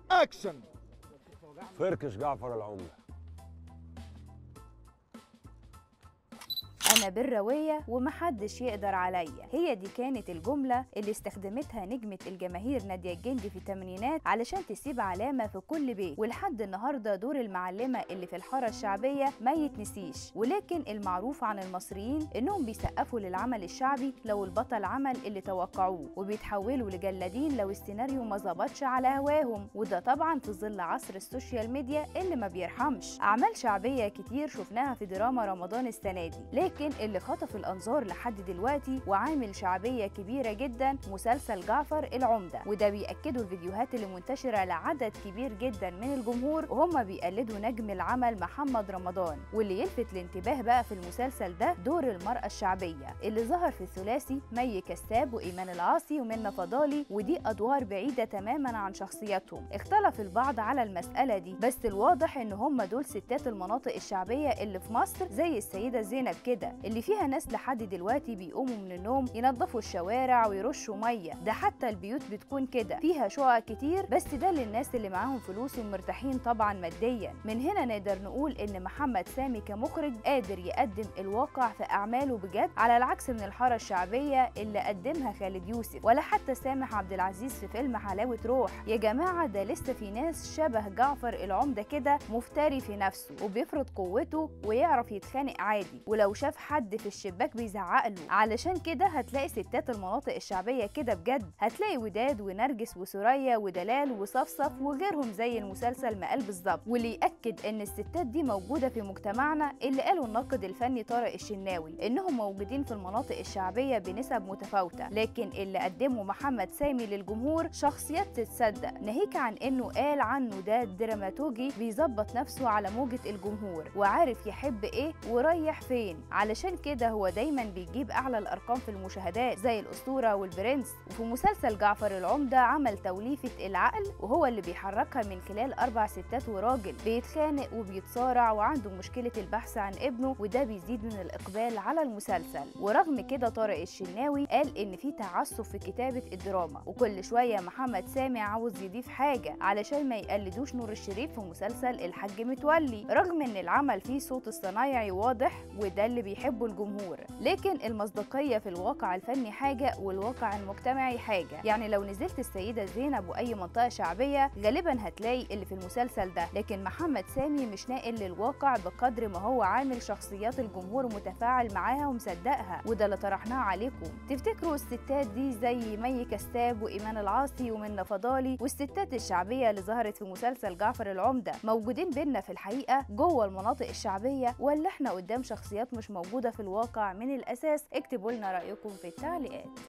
اكشن فركش جعفر العمده أنا بالروية ومحدش يقدر عليا هي دي كانت الجملة اللي استخدمتها نجمة الجماهير نادية الجندي في الثمانينات علشان تسيب علامة في كل بيت ولحد النهاردة دور المعلمة اللي في الحارة الشعبية ما يتنسيش ولكن المعروف عن المصريين إنهم بيسقفوا للعمل الشعبي لو البطل عمل اللي توقعوه وبيتحولوا لجلادين لو السيناريو ما ظبطش على هواهم وده طبعا في ظل عصر السوشيال ميديا اللي ما بيرحمش أعمال شعبية كتير شفناها في دراما رمضان السنة دي لكن اللي خطف الأنظار لحد دلوقتي وعامل شعبية كبيرة جدا مسلسل جعفر العمدة وده بيأكدوا الفيديوهات اللي منتشرة لعدد كبير جدا من الجمهور وهم بيقلدوا نجم العمل محمد رمضان واللي يلفت الانتباه بقى في المسلسل ده دور المرأة الشعبية اللي ظهر في الثلاثي مي كساب وإيمان العاصي ومنى فضالي ودي أدوار بعيدة تماما عن شخصياتهم اختلف البعض على المسألة دي بس الواضح إن هم دول ستات المناطق الشعبية اللي في مصر زي السيدة زينب كده اللي فيها ناس لحد دلوقتي بيقوموا من النوم ينظفوا الشوارع ويرشوا ميه ده حتى البيوت بتكون كده فيها شقق كتير بس ده للناس اللي معاهم فلوس ومرتاحين طبعا ماديا من هنا نقدر نقول ان محمد سامي كمخرج قادر يقدم الواقع في اعماله بجد على العكس من الحاره الشعبيه اللي قدمها خالد يوسف ولا حتى سامح عبد العزيز في فيلم حلاوه روح يا جماعه ده لسه في ناس شبه جعفر العمده كده مفتري في نفسه وبيفرض قوته ويعرف يتخانق عادي ولو شاف حد في الشباك بيزعق له علشان كده هتلاقي ستات المناطق الشعبيه كده بجد هتلاقي وداد ونرجس وسوريا ودلال وصفصف وغيرهم زي المسلسل ما قال بالظبط واللي ياكد ان الستات دي موجوده في مجتمعنا اللي قاله الناقد الفني طارق الشناوي انهم موجودين في المناطق الشعبيه بنسب متفاوته لكن اللي قدمه محمد سامي للجمهور شخصيات تتصدق ناهيك عن انه قال عنه ده دراماتوجي بيظبط نفسه على موجه الجمهور وعارف يحب ايه ورايح فين علشان كده هو دايما بيجيب اعلى الارقام في المشاهدات زي الاسطوره والبرنس وفي مسلسل جعفر العمده عمل توليفه العقل وهو اللي بيحركها من خلال اربع ستات وراجل بيتخانق وبيتصارع وعنده مشكله البحث عن ابنه وده بيزيد من الاقبال على المسلسل ورغم كده طارق الشناوي قال ان في تعسف في كتابه الدراما وكل شويه محمد سامي عاوز يضيف حاجه علشان ما يقلدوش نور الشريف في مسلسل الحاج متولي رغم ان العمل فيه صوت الصنايعي واضح وده اللي بيحبه الجمهور لكن المصداقيه في الواقع الفني حاجه والواقع المجتمعي حاجه يعني لو نزلت السيده زينب واي منطقه شعبيه غالبا هتلاقي اللي في المسلسل ده لكن محمد سامي مش ناقل للواقع بقدر ما هو عامل شخصيات الجمهور متفاعل معاها ومصدقها وده اللي طرحناه عليكم تفتكروا الستات دي زي مي كستاب وايمان العاصي ومنى فضالي والستات الشعبيه اللي ظهرت في مسلسل جعفر العمده موجودين بينا في الحقيقه جوه المناطق الشعبيه ولا احنا قدام شخصيات مش موجوده في الواقع من الاساس اكتبوا لنا رايكم في التعليقات